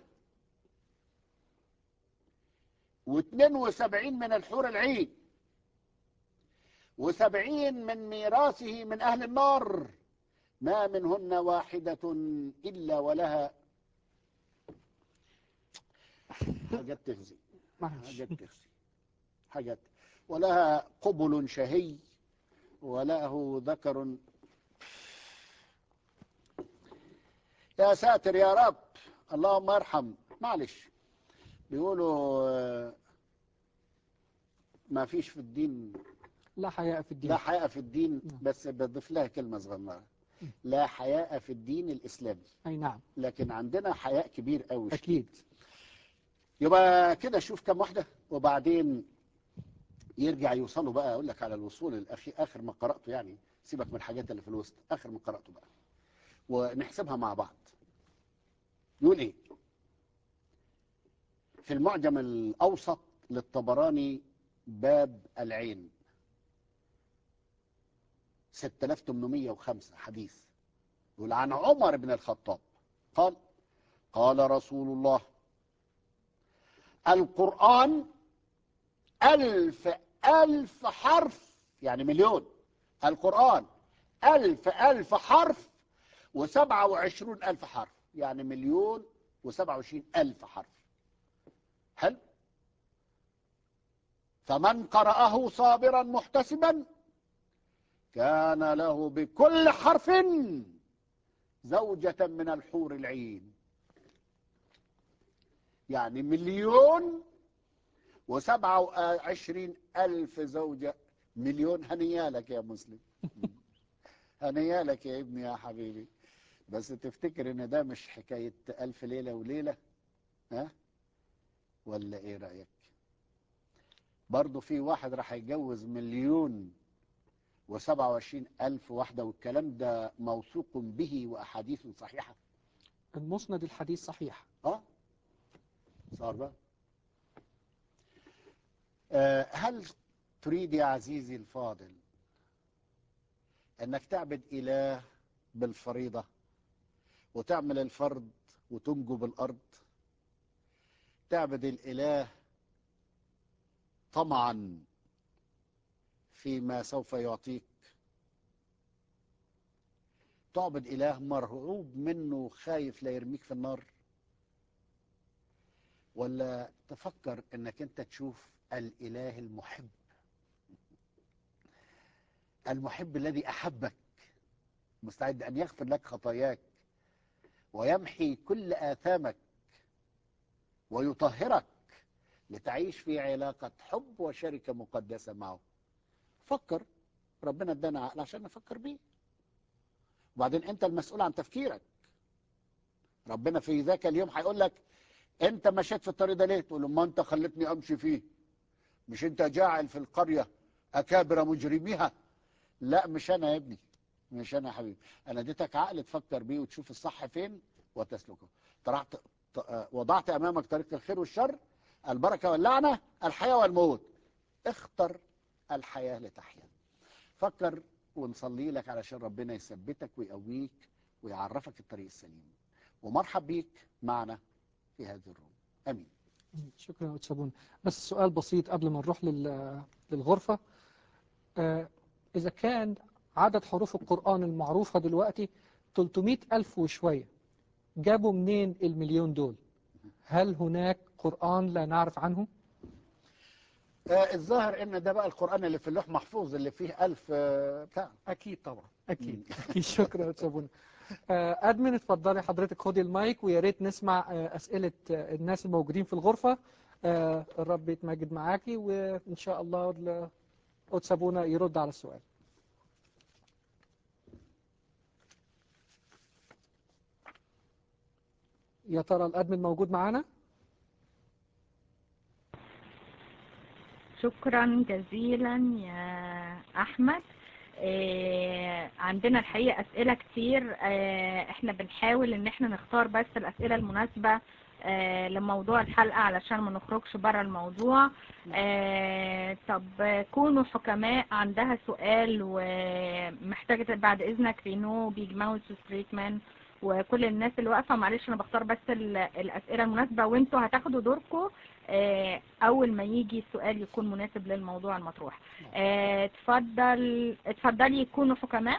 و72 من الحور العين وسبعين من ميراثه من أهل النار ما منهن واحدة إلا ولها حاجات تخزي معلش حاجات تخزي حاجات ولها قبل شهي وله ذكر يا ساتر يا رب اللهم ارحم معلش بيقولوا آه، ما فيش في الدين لا حياء في الدين لا حياء في الدين نعم. بس بضيف لها كلمة صغيرة لا حياء في الدين الإسلامي أي نعم لكن عندنا حياء كبير قوي أكيد يبقى كده شوف كم واحدة وبعدين يرجع يوصلوا بقى أقول لك على الوصول الأخي آخر ما قرأته يعني سيبك من الحاجات اللي في الوسط آخر ما قرأته بقى ونحسبها مع بعض يقول إيه في المعجم الأوسط للطبراني باب العين 6805 حديث يقول عن عمر بن الخطاب قال قال رسول الله القرآن ألف ألف حرف يعني مليون القرآن ألف ألف حرف وسبعة وعشرون ألف حرف يعني مليون وسبعة وعشرين ألف حرف حلو فمن قرأه صابرا محتسبا كان له بكل حرف زوجة من الحور العين يعني مليون وسبعة وعشرين ألف زوجة مليون هنيالك يا مسلم هنيالك يا ابني يا حبيبي بس تفتكر ان ده مش حكاية ألف ليلة وليلة ها ولا ايه رأيك برضو في واحد راح يتجوز مليون وسبعة وعشرين ألف واحدة والكلام ده موثوق به وأحاديث صحيحة المسند الحديث صحيح اه صار بقى آه، هل تريد يا عزيزي الفاضل انك تعبد اله بالفريضة وتعمل الفرض وتنجب الارض تعبد الاله طمعا فيما سوف يعطيك تعبد اله مرعوب منه خايف لا يرميك في النار ولا تفكر انك انت تشوف الاله المحب المحب الذي احبك مستعد ان يغفر لك خطاياك ويمحي كل اثامك ويطهرك لتعيش في علاقة حب وشركة مقدسة معه فكر ربنا ادانا عقل عشان نفكر بيه وبعدين انت المسؤول عن تفكيرك ربنا في ذاك اليوم هيقول لك انت مشيت في الطريق ده ليه تقول له ما انت خلتني امشي فيه مش انت جاعل في القرية اكابر مجرميها لا مش انا يا ابني مش انا يا حبيبي انا اديتك عقل تفكر بيه وتشوف الصح فين وتسلكه طرحت ط- آه، وضعت امامك طريق الخير والشر البركة واللعنة الحياة والموت اختر الحياة لتحيا فكر ونصلي لك علشان ربنا يثبتك ويقويك ويعرفك الطريق السليم ومرحب بيك معنا في هذه الروم امين شكرا يا أستاذ بون بس سؤال بسيط قبل ما نروح لل- للغرفة آه، إذا كان عدد حروف القرآن المعروفة دلوقتي 300 ألف وشوية جابوا منين المليون دول هل هناك قرآن لا نعرف عنه آه الظاهر ان ده بقى القرآن اللي في اللوح محفوظ اللي فيه ألف آه بتاع أكيد طبعا أكيد أكيد شكرا يا أستاذ بون آه، أدمن اتفضلي حضرتك خدي المايك ويا ريت نسمع آه، أسئلة آه، الناس الموجودين في الغرفة آه، الرب يتمجد معاكي وإن شاء الله ال- قدس أبونا يرد على السؤال يا ترى الأدمن موجود معانا؟ شكرا جزيلا يا احمد آه، عندنا الحقيقة اسئلة كتير آه، احنا بنحاول ان احنا نختار بس الاسئلة المناسبة آه، لموضوع الحلقة علشان ما نخرجش بره الموضوع آه، طب كونوا حكماء عندها سؤال ومحتاجة بعد اذنك رينو بيج ماوس وستريتمان وكل الناس اللي واقفة معلش انا بختار بس ال- الاسئلة المناسبة وانتوا هتاخدوا دوركم آه، اول ما يجي السؤال يكون مناسب للموضوع المطروح آه، اتفضل اتفضلي كونوا حكماء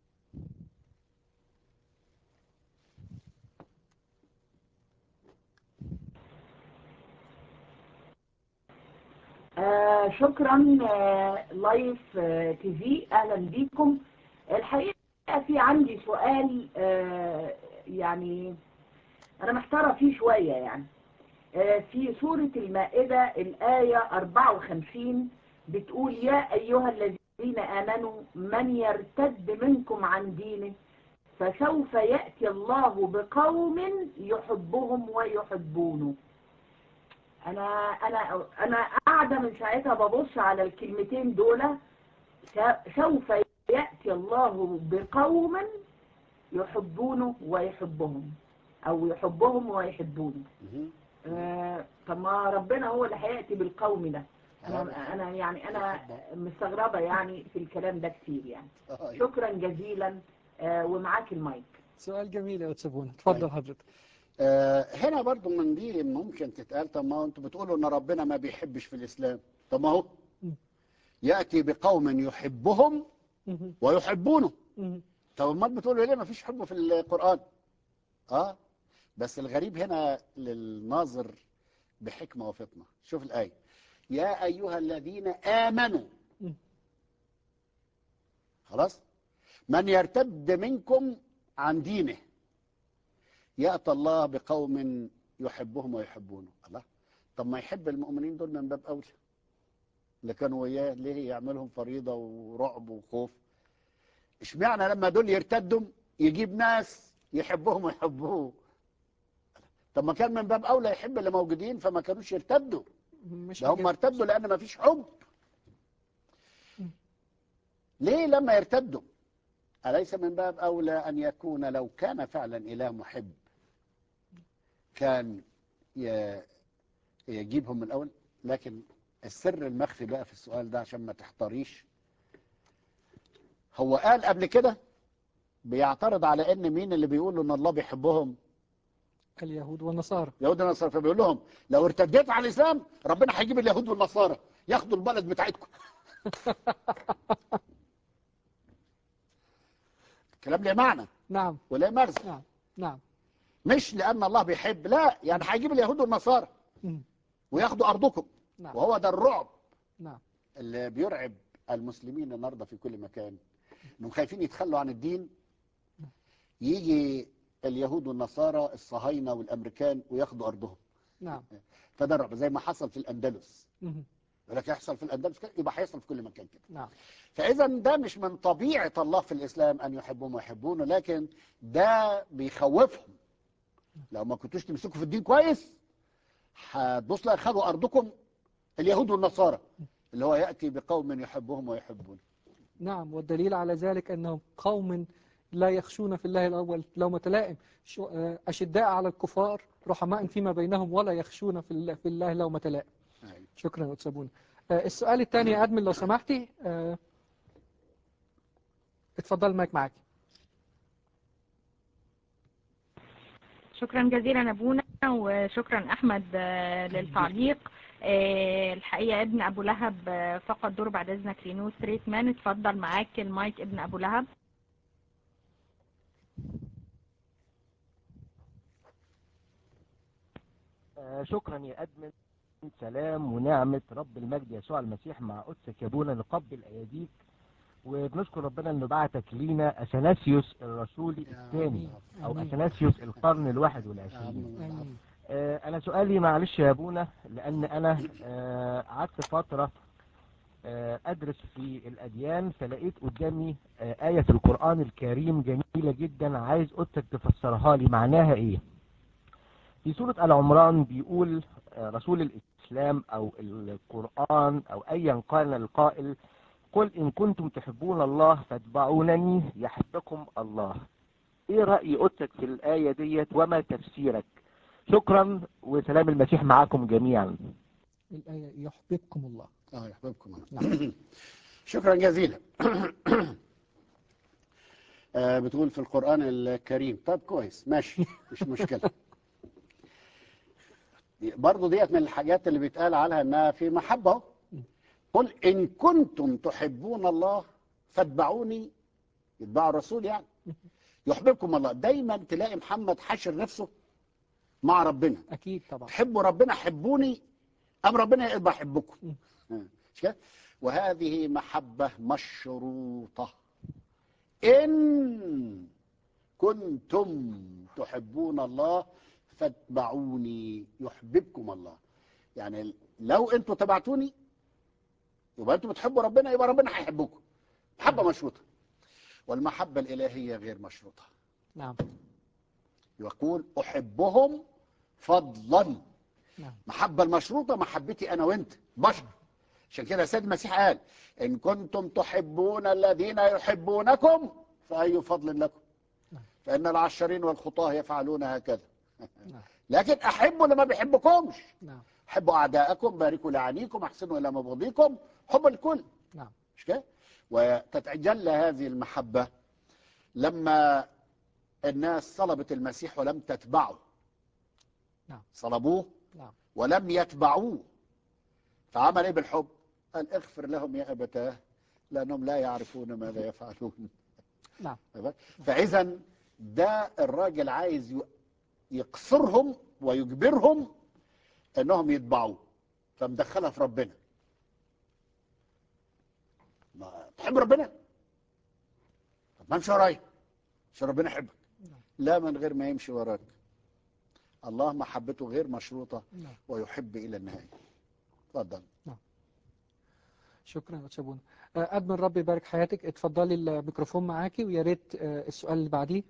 آه شكرا آه لايف آه تي في اهلا بيكم الحقيقه في عندي سؤال آه يعني انا محتاره فيه شويه يعني آه في سوره المائده الايه 54 بتقول يا ايها الذين امنوا من يرتد منكم عن دينه فسوف ياتي الله بقوم يحبهم ويحبونه انا انا انا قاعده من ساعتها ببص على الكلمتين دول س- سوف ياتي الله بقوم يحبونه ويحبهم او يحبهم ويحبونه مهم. آه طب ما ربنا هو اللي هياتي بالقوم ده انا انا يعني انا مستغربه يعني في الكلام ده كتير يعني آه، شكرا جزيلا آه ومعاك المايك سؤال جميل يا أتسابونا اتفضل طيب. حضرتك آه، هنا برضو من دي ممكن تتقال طب ما هو انتوا بتقولوا ان ربنا ما بيحبش في الاسلام طب ما هو مم. ياتي بقوم يحبهم مهم. ويحبونه مهم. طب امال بتقولوا ليه ما فيش حب في القران اه بس الغريب هنا للناظر بحكمه وفطنه شوف الايه يا ايها الذين امنوا مم. خلاص من يرتد منكم عن دينه يأتى الله بقوم يحبهم ويحبونه الله طب ما يحب المؤمنين دول من باب أولى اللي كانوا وياه ليه يعملهم فريضة ورعب وخوف اشمعنى لما دول يرتدوا يجيب ناس يحبهم ويحبوه طب ما كان من باب أولى يحب اللي موجودين فما كانوش يرتدوا مش ده هم حاجة- ارتدوا لأن ما فيش حب ليه لما يرتدوا أليس من باب أولى أن يكون لو كان فعلا إله محب كان ي- يجيبهم من الأول لكن السر المخفي بقى في السؤال ده عشان ما تحتاريش هو قال قبل كده بيعترض على ان مين اللي بيقولوا ان الله بيحبهم اليهود والنصارى يهود والنصارى فبيقول لهم لو ارتديت على الاسلام ربنا هيجيب اليهود والنصارى ياخدوا البلد بتاعتكم الكلام ليه معنى نعم ولا مغزى نعم نعم مش لان الله بيحب لا يعني هيجيب اليهود والنصارى مم. وياخدوا ارضكم نعم وهو ده الرعب نعم اللي بيرعب المسلمين النهارده في كل مكان انهم خايفين يتخلوا عن الدين يجي اليهود والنصارى الصهاينه والامريكان وياخدوا ارضهم نعم فده الرعب زي ما حصل في الاندلس مهم. يقول لك يحصل في الاندلس كده يبقى هيحصل في كل مكان كده نعم فاذا ده مش من طبيعه الله في الاسلام ان يحبهم ويحبونه لكن ده بيخوفهم لو ما كنتوش تمسكوا في الدين كويس هتبص لا خدوا ارضكم اليهود والنصارى اللي هو ياتي بقوم يحبهم ويحبونه نعم والدليل على ذلك أنهم قوم لا يخشون في الله الأول لومة لائم شو- آه، أشداء على الكفار رحماء فيما بينهم ولا يخشون في الله, في الله لومة لائم أيوة. شكرا أتسابون آه، السؤال الثاني يا أدمن لو سمحتي آه، اتفضل المايك معاك شكرا جزيلا ابونا وشكرا احمد آه، للتعليق آه، الحقيقه ابن ابو لهب آه، فقد دور بعد اذنك رينو ستريت مان اتفضل معاك المايك ابن ابو لهب آه، شكرا يا أدمن سلام ونعمة رب المجد يسوع المسيح مع قدسك يا ابونا نقبل أيديك وبنشكر ربنا انه بعتك لينا اثناسيوس الرسولي الثاني او آمين. اثناسيوس القرن الواحد والعشرين آمين. آه، انا سؤالي معلش يا ابونا لان انا آه، قعدت فترة آه، ادرس في الاديان فلقيت قدامي آه، آية في القرآن الكريم جميلة جدا عايز قدسك تفسرها لي معناها ايه في سورة آل عمران بيقول آه، رسول الإسلام أو القرآن أو أيا كان القائل قل إن كنتم تحبون الله فاتبعونني يحبكم الله إيه رأي قدسك في الآية ديت وما تفسيرك شكرا وسلام المسيح معكم جميعا الآية يحببكم الله اه يحببكم الله. نعم. شكرا جزيلا آه، بتقول في القرآن الكريم طب كويس ماشي مش مشكلة برضو ديت من الحاجات اللي بيتقال عليها انها في محبة أهو. قل ان كنتم تحبون الله فاتبعوني يتبعوا الرسول يعني يحببكم الله دايما تلاقي محمد حاشر نفسه مع ربنا أكيد طبعا تحبوا ربنا حبوني أم ربنا يبقى يحبكم م. آه، مش كده؟ وهذه محبة مشروطة إن كنتم تحبون الله فاتبعوني يحببكم الله يعني لو انتوا تبعتوني يبقى انتوا بتحبوا ربنا يبقى ربنا هيحبكم محبة مشروطة والمحبة الإلهية غير مشروطة نعم يقول أحبهم فضلا نعم محبة المشروطة محبتي أنا وأنت بشر عشان كده السيد المسيح قال إن كنتم تحبون الذين يحبونكم فأي فضل لكم نعم. فإن العشرين والخطاة يفعلون هكذا نعم لكن أحبوا اللي ما بيحبكمش نعم حبوا أعداءكم باركوا لعانيكم أحسنوا إلى مبغضيكم حب الكل نعم مش كده وتتجلى هذه المحبة لما الناس صلبت المسيح ولم تتبعه نعم. صلبوه نعم ولم يتبعوه فعمل ايه بالحب قال اغفر لهم يا ابتاه لانهم لا يعرفون ماذا يفعلون نعم فاذا ده الراجل عايز ي- يقصرهم ويجبرهم انهم يتبعوه فمدخلها في ربنا ما تحب ربنا طب ما امشي ورايا عشان ربنا يحبك نعم. لا من غير ما يمشي وراك الله محبته غير مشروطه نعم ويحب الى النهايه اتفضل شكرا يا أستاذ بونا آه، أدمن ربي يبارك حياتك اتفضلي الميكروفون معاكي ويا ريت آه، السؤال اللي بعديه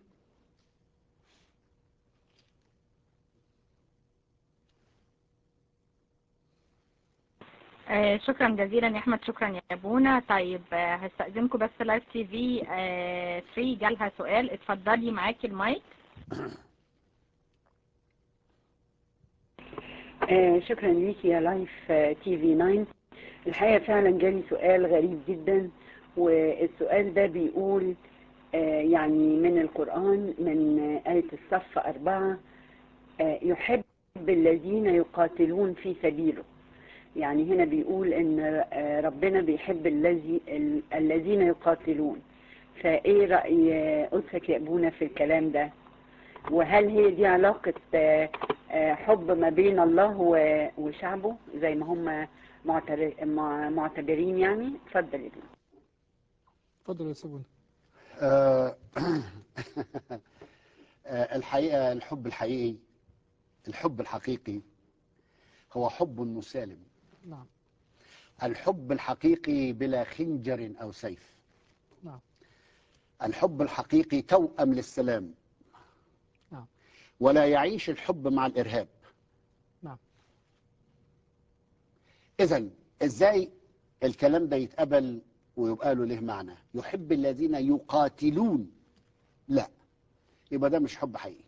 آه، شكرا جزيلا يا احمد شكرا يا ابونا طيب آه، هستأذنكم بس لايف تي في 3 جالها سؤال اتفضلي معاكي المايك آه شكرا ليكي يا لايف آه، تي في 9 الحقيقة فعلا جالي سؤال غريب جدا والسؤال ده بيقول آه يعني من القرآن من آه، آية الصف أربعة آه يحب الذين يقاتلون في سبيله يعني هنا بيقول ان آه، ربنا بيحب الذي ال- الذين يقاتلون فايه رأي آه، قدسك يا ابونا في الكلام ده وهل هي دي علاقة آه، آه، حب ما بين الله و- وشعبه زي ما هم معتر- مع- معتبرين يعني اتفضل يا ابني. اتفضل يا أستاذ بونا آه، آه، الحقيقة الحب الحقيقي الحب الحقيقي هو حب مسالم نعم الحب الحقيقي بلا خنجر أو سيف نعم الحب الحقيقي توأم للسلام نعم. ولا يعيش الحب مع الإرهاب نعم. إذا إزاي الكلام ده يتقبل ويبقى له له معنى يحب الذين يقاتلون لا يبقى ده مش حب حقيقي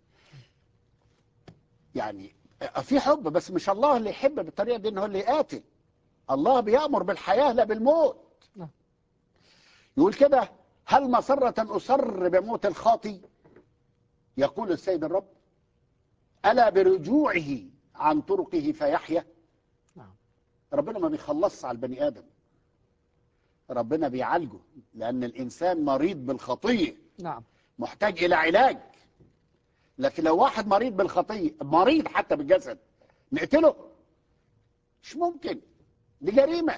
يعني في حب بس مش الله اللي يحب بالطريقة دي إن هو اللي يقاتل الله بيأمر بالحياة لا بالموت نعم. يقول كده هل مسرة أسر بموت الخاطي يقول السيد الرب ألا برجوعه عن طرقه فيحيا نعم ربنا ما بيخلصش على البني آدم ربنا بيعالجه لأن الإنسان مريض بالخطية نعم محتاج إلى علاج لكن لو واحد مريض بالخطية مريض حتى بالجسد نقتله مش ممكن دي جريمة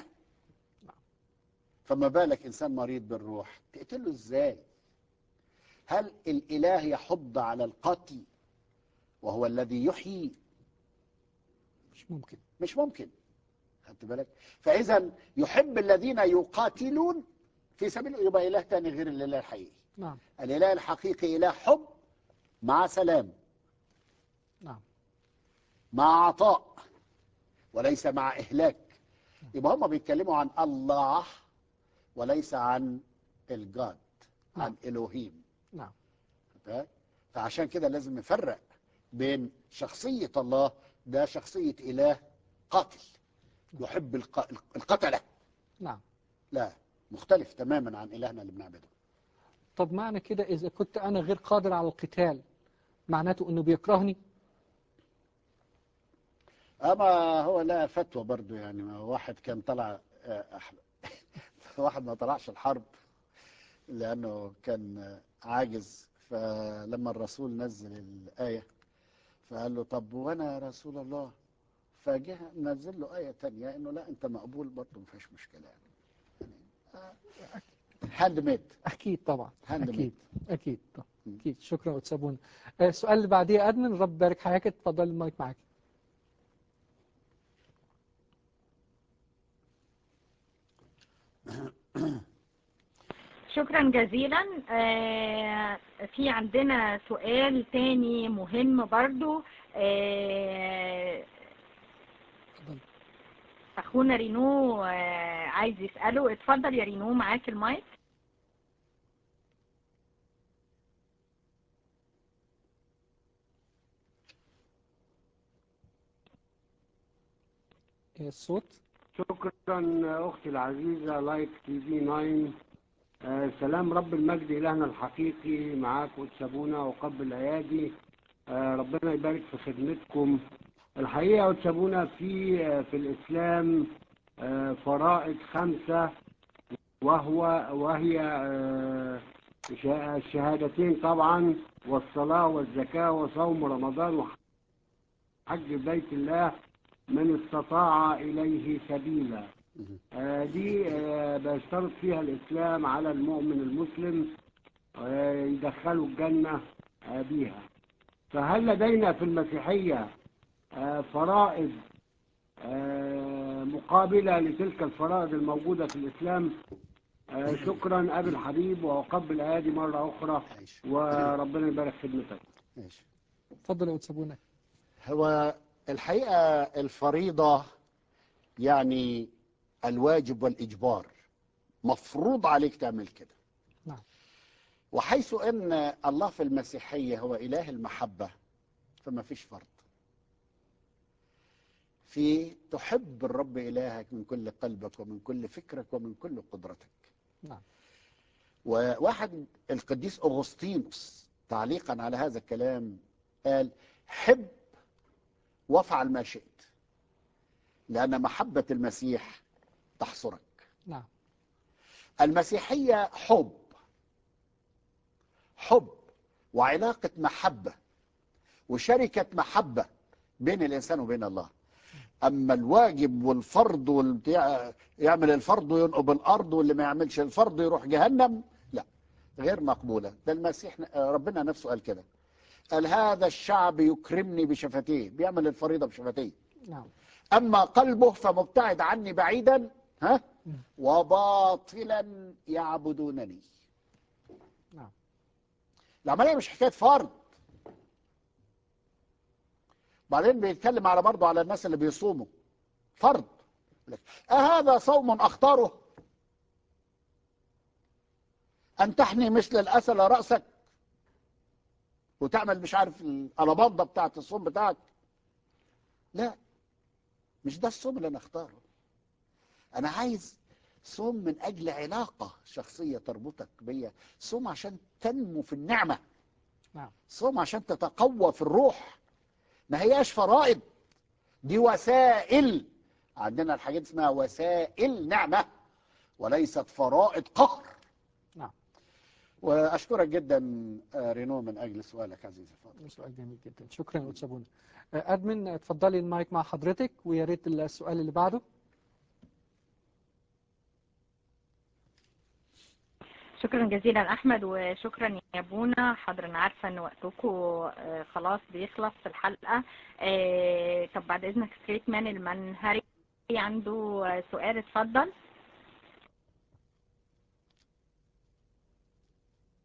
فما بالك إنسان مريض بالروح تقتله إزاي هل الإله يحض على القتل وهو الذي يحيي مش ممكن مش ممكن خدت بالك فإذا يحب الذين يقاتلون في سبيله يبقى إله تاني غير الإله الحقيقي نعم الإله الحقيقي إله حب مع سلام نعم مع عطاء وليس مع إهلاك يبقى هم بيتكلموا عن الله وليس عن الجاد عن إلهيم نعم ف- فعشان كده لازم نفرق بين شخصية الله ده شخصية إله قاتل يحب الق- القتلة نعم لا مختلف تماما عن إلهنا اللي بنعبده طب معنى كده إذا كنت أنا غير قادر على القتال معناته أنه بيكرهني اما هو لا فتوى برضو يعني ما هو واحد كان طلع آه، أح- واحد ما طلعش الحرب لانه كان آه، عاجز فلما الرسول نزل الايه فقال له طب وانا يا رسول الله فجه نزل له ايه تانية انه لا انت مقبول برضه ما فيش مشكله يعني هاند ميد أكيد طبعا هاند أكيد ميد أكيد طبعا. أكيد شكرا وتسابونا السؤال اللي بعديه يا أدمن رب يبارك حياتك اتفضل المايك معاك شكرا جزيلا آه، في عندنا سؤال تاني مهم برضو آه، اتفضل اخونا رينو آه، عايز يسأله اتفضل يا رينو معاك المايك الصوت شكرا اختي العزيزه لايف تي في 9 آه، سلام رب المجد الهنا الحقيقي معاك وتسابونا وقبل الايادي آه، ربنا يبارك في خدمتكم الحقيقه وتسابونا في آه، في الاسلام آه، فرائض خمسه وهو وهي آه، شا- الشهادتين طبعا والصلاه والزكاه وصوم رمضان وحج بيت الله من استطاع اليه سبيلا آه، دي آه، بيشترط فيها الإسلام على المؤمن المسلم آه، يدخله الجنة آه، بيها فهل لدينا في المسيحية آه، فرائض آه، مقابلة لتلك الفرائض الموجودة في الإسلام آه، شكرا أبي الحبيب وأقبل أيادي مرة أخرى ماشي وربنا يبارك خدمتك ماشي اتفضل يا تسابونا هو الحقيقة الفريضة يعني الواجب والإجبار مفروض عليك تعمل كده نعم. وحيث أن الله في المسيحية هو إله المحبة فما فيش فرض في تحب الرب إلهك من كل قلبك ومن كل فكرك ومن كل قدرتك نعم. وواحد القديس أغسطينوس تعليقا على هذا الكلام قال حب وافعل ما شئت لأن محبة المسيح تحصرك نعم المسيحية حب حب وعلاقة محبة وشركة محبة بين الإنسان وبين الله أما الواجب والفرض والبتاع يعمل الفرض وينقب الأرض واللي ما يعملش الفرض يروح جهنم لا غير مقبولة ده المسيح ربنا نفسه قال كده قال هذا الشعب يكرمني بشفتيه بيعمل الفريضة بشفتيه نعم أما قلبه فمبتعد عني بعيدا ها مم. وباطلا يعبدونني نعم. العملية مش حكاية فرض بعدين بيتكلم على برضه على الناس اللي بيصوموا فرض أهذا صوم أختاره أن تحني مثل الأسل رأسك وتعمل مش عارف الألباندا بتاعت الصوم بتاعك لا مش ده الصوم اللي أنا أختاره أنا عايز صوم من أجل علاقة شخصية تربطك بيا صوم عشان تنمو في النعمة نعم. صوم عشان تتقوى في الروح ما هياش فرائض دي وسائل عندنا الحاجات اسمها وسائل نعمة وليست فرائض قهر نعم. وأشكرك جدا آه، رينو من أجل سؤالك عزيزي الفاضل سؤال جميل جدا شكرا يا تسابونا أدمن اتفضلي المايك مع حضرتك ويا ريت السؤال اللي بعده شكرا جزيلا احمد وشكرا يا بونا حاضر انا عارفه ان وقتكم آه، خلاص بيخلص في الحلقه آه، طب بعد اذنك ستريت مان المنهري عنده آه، سؤال اتفضل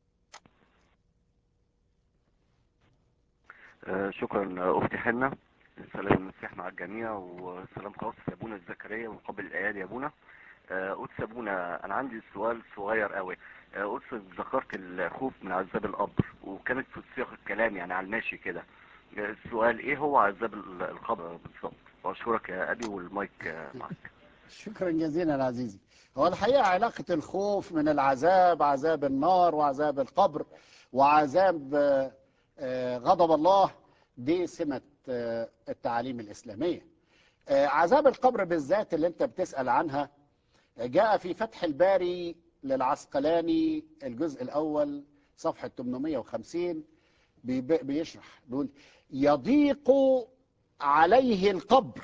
آه، شكرا آه، اختي حنة سلام المسيح مع الجميع وسلام خاص يا ابونا زكريا وقبل الايادي يا ابونا آه، قدس يا ابونا انا عندي سؤال صغير قوي آه، قدس ذكرت الخوف من عذاب القبر وكانت في سياق الكلام يعني على الماشي كده آه، السؤال ايه هو عذاب ال- القبر بالظبط واشكرك يا ابي والمايك آه، معك شكرا جزيلا عزيزي هو الحقيقة علاقة الخوف من العذاب عذاب النار وعذاب القبر وعذاب آه، آه، غضب الله دي سمة آه، التعاليم الإسلامية آه، عذاب القبر بالذات اللي انت بتسأل عنها آه، جاء في فتح الباري للعسقلاني الجزء الأول صفحة 850 بيب- بيشرح بيقول يضيق عليه القبر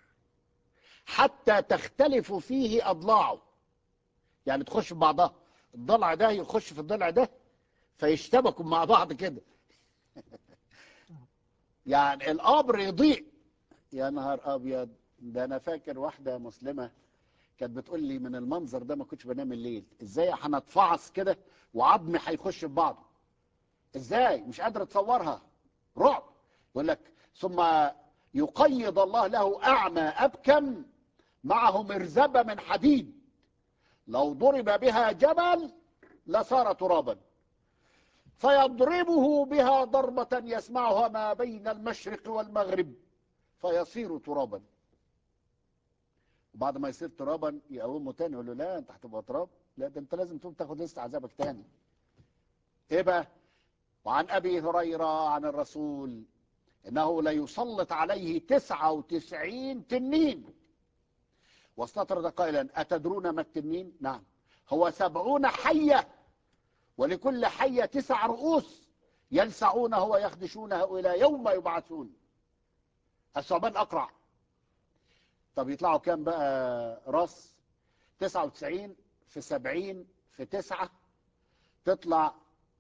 حتى تختلف فيه أضلاعه يعني تخش في بعضها الضلع ده يخش في الضلع ده فيشتبكوا مع بعض كده يعني القبر يضيق يا نهار ابيض ده انا فاكر واحده مسلمه كانت بتقول لي من المنظر ده ما كنتش بنام الليل ازاي هنتفعص كده وعظمي هيخش في بعضه ازاي مش قادر اتصورها رعب يقول لك ثم يقيض الله له اعمى ابكم معه مرزبه من حديد لو ضرب بها جبل لصار ترابا فيضربه بها ضربة يسمعها ما بين المشرق والمغرب فيصير ترابا وبعد ما يصير ترابا يقومه تاني يقول له لا انت هتبقى تراب لا ده انت لازم تقوم تاخد لسه عذابك تاني ايه بقى وعن ابي هريره عن الرسول انه ليسلط عليه تسعة وتسعين تنين واستطرد قائلا اتدرون ما التنين نعم هو سبعون حيه ولكل حية تسع رؤوس يلسعونه ويخدشونه إلى يوم يبعثون الثعبان أقرع طب يطلعوا كام بقى راس 99 في 70 في 9 تطلع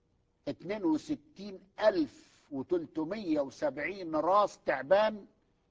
62370 راس تعبان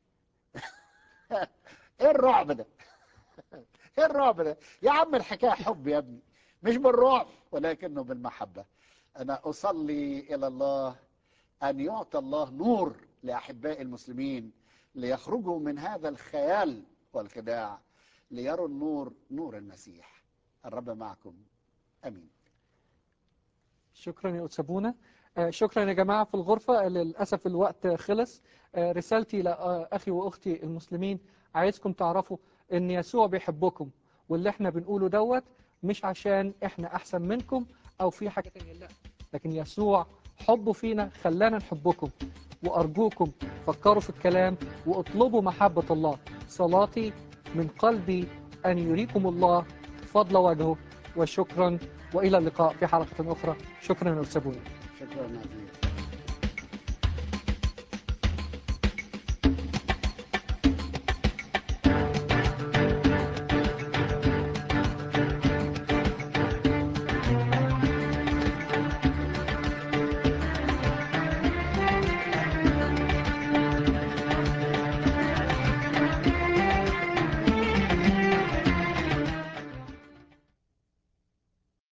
ايه الرعب ده ايه الرعب ده يا عم الحكايه حب يا ابني مش بالرعب ولكنه بالمحبة أنا أصلي إلى الله أن يعطى الله نور لأحباء المسلمين ليخرجوا من هذا الخيال والخداع ليروا النور نور المسيح الرب معكم أمين شكرا يا أتسابونا آه، شكرا يا جماعة في الغرفة للأسف الوقت خلص آه، رسالتي لأخي وأختي المسلمين عايزكم تعرفوا أن يسوع بيحبكم واللي احنا بنقوله دوت مش عشان احنا أحسن منكم أو في حاجة تانية لا لكن يسوع حبه فينا خلانا نحبكم وأرجوكم فكروا في الكلام واطلبوا محبة الله صلاتي من قلبي أن يريكم الله فضل وجهه وشكرا وإلى اللقاء في حلقة أخرى شكرا يا أستاذ شكرا عزيزي